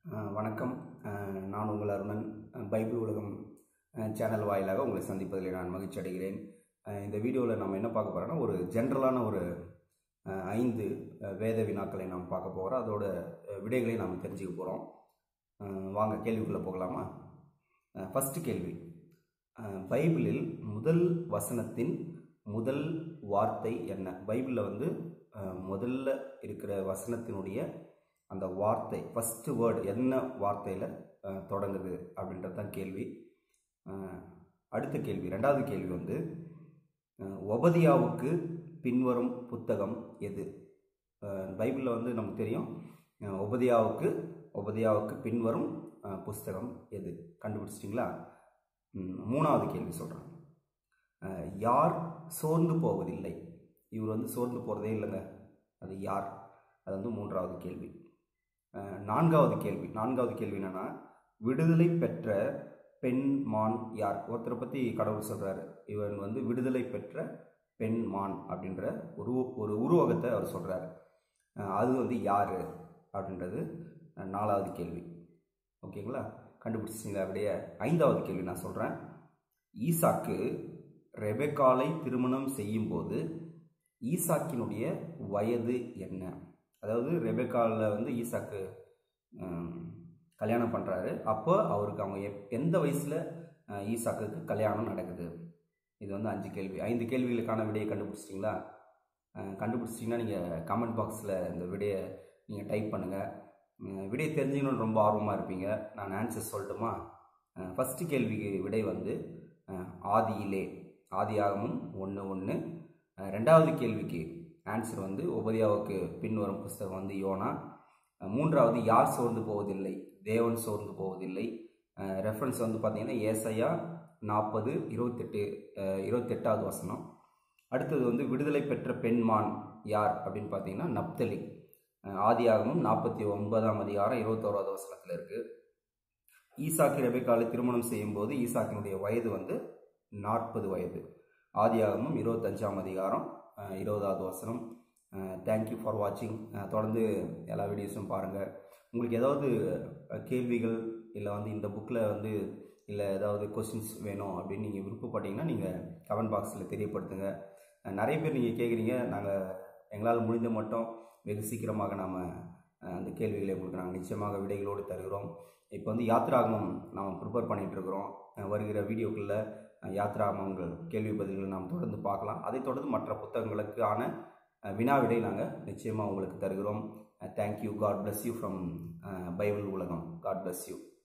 அஹ் வணக்கம் அஹ் நான் உங்கள் அருணன் அஹ் பைபிள் உலகம் அஹ் சேனல் வாயிலாக உங்களை சந்திப்பதில் நான் மகிழ்ச்சி அடைகிறேன் அஹ் இந்த வீடியோவில் நம்ம என்ன பார்க்க போகிறோம்னா ஒரு ஜென்ரலான ஒரு அஹ் ஐந்து அஹ் வேத வினாக்களை நாம் பார்க்க போகிறோம் அதோட அஹ் விடைகளை நாம் தெரிஞ்சுக்க போகிறோம் வாங்க கேள்விக்குள்ளே போகலாமா ஃபஸ்ட்டு கேள்வி அஹ் பைபிளில் முதல் வசனத்தின் முதல் வார்த்தை என்ன பைபிளில் வந்து அஹ் முதல்ல இருக்கிற வசனத்தினுடைய அந்த வார்த்தை ஃபஸ்ட்டு வேர்டு என்ன வார்த்தையில் தொடங்குது அப்படின்றது தான் கேள்வி அஹ் அடுத்த கேள்வி ரெண்டாவது கேள்வி வந்து அஹ் ஒபதியாவுக்கு பின்வரும் புத்தகம் எது பைபிளில் வந்து நமக்கு தெரியும் அஹ் ஒபதியாவுக்கு ஒபதியாவுக்கு பின்வரும் அஹ் புஸ்தகம் எது கண்டுபிடிச்சிட்டிங்களா ம், மூணாவது கேள்வி சொல்கிறேன் யார் சோர்ந்து போவதில்லை இவர் வந்து சோர்ந்து போகிறதே இல்லைங்க அது யார் அது வந்து மூன்றாவது கேள்வி அஹ், நான்காவது கேள்வி நான்காவது கேள்வி என்னன்னா விடுதலை பெற்ற பெண் மான் யார் ஒருத்தரை பற்றி கடவுள் சொல்கிறாரு இவன் வந்து விடுதலை பெற்ற பெண் மான் அப்படின்ற ஒரு ஒரு உருவகத்தை அவர் சொல்கிறாரு அது வந்து யார் அப்படின்றது அஹ், நாலாவது கேள்வி ஓகேங்களா கண்டுபிடிச்சிங்களா அப்படியே ஐந்தாவது கேள்வி நான் சொல்கிறேன் ஈசாக்கு ரெபெக்காலை திருமணம் செய்யும்போது ஈசாக்கினுடைய வயது என்ன அதாவது ரெபெக்காலில் வந்து ஈசாக்கு ஹம், கல்யாணம் பண்ணுறாரு அப்போ அவருக்கு அவங்க எப் எந்த வயசில் ஈசாக்குக்கு கல்யாணம் நடக்குது இது வந்து அஞ்சு கேள்வி ஐந்து கேள்விகளுக்கான விடையை கண்டுபிடிச்சிட்டிங்களா அஹ், கண்டுபிடிச்சிட்டிங்கன்னா நீங்கள் கமெண்ட் பாக்ஸில் இந்த விடையை நீங்கள் டைப் பண்ணுங்கள் விடையை தெரிஞ்சுக்கணும்னு ரொம்ப ஆர்வமாக இருப்பீங்க நான் ஆன்சர் சொல்லட்டுமா ஃபஸ்ட்டு கேள்விக்கு விடை வந்து அஹ், ஆதியிலே ஆதியாகமும் ஒன்று ஒன்று ரெண்டாவது கேள்விக்கு ஆன்சர் வந்து உபதியாவுக்கு பின்வரும் புஸ்தகம் வந்து யோனா அஹ், மூன்றாவது யார் சோர்ந்து போவதில்லை தேவன் சோர்ந்து போவதில்லை ரெஃபரன்ஸ் வந்து பார்த்தீங்கன்னா ஏசையா நாற்பது இருபத்தெட்டு அஹ், இருபத்தெட்டாவது வசனம் அடுத்தது வந்து விடுதலை பெற்ற பெண்மான் யார் அப்படின்னு பார்த்தீங்கன்னா நப்தலி அஹ், ஆதியாகமும் நாற்பத்தி ஒன்பதாம் அதிகாரம் இருபத்தோராவது வசனத்தில் இருக்குது ஈசாக்கு ரெபேக்காலை திருமணம் செய்யும்போது ஈசாக்கினுடைய வயது வந்து நாற்பது வயது ஆதியாகமும் இருபத்தஞ்சாம் அதிகாரம் அஹ், இருபதாவது வசனம் தேங்க்யூ ஃபார் வாட்சிங் தொடர்ந்து எல்லா வீடியோஸும் பாருங்கள் உங்களுக்கு ஏதாவது அஹ், கேள்விகள் இல்லை வந்து இந்த புக்கில் வந்து இல்லை ஏதாவது கொஸ்டின்ஸ் வேணும் அப்படின்னு நீங்கள் விருப்பப்பட்டீங்கன்னா நீங்கள் கமெண்ட் பாக்ஸில் தெரியப்படுத்துங்க அஹ், நிறைய பேர் நீங்கள் கேட்குறீங்க நாங்கள் எங்களால் முடிந்த மட்டும் வெகு சீக்கிரமாக நாம் அந்த கேள்விகளை உங்களுக்கு நாங்கள் நிச்சயமாக விடைகளோடு தருகிறோம் இப்போ வந்து யாத்ராகமம் நாம் ப்ரிப்பேர் பண்ணிகிட்டு இருக்கிறோம் அஹ் வருகிற வீடியோக்களில் யாத்ராகமங்கள் கேள்வி பதில்களை நாம் தொடர்ந்து பார்க்கலாம் அதைத் தொடர்ந்து மற்ற புத்தகங்களுக்கான அஹ், வினா விடை நாங்கள் நிச்சயமாக உங்களுக்கு தருகிறோம் thank you God bless you from Bible உலகம் காட் bless யூ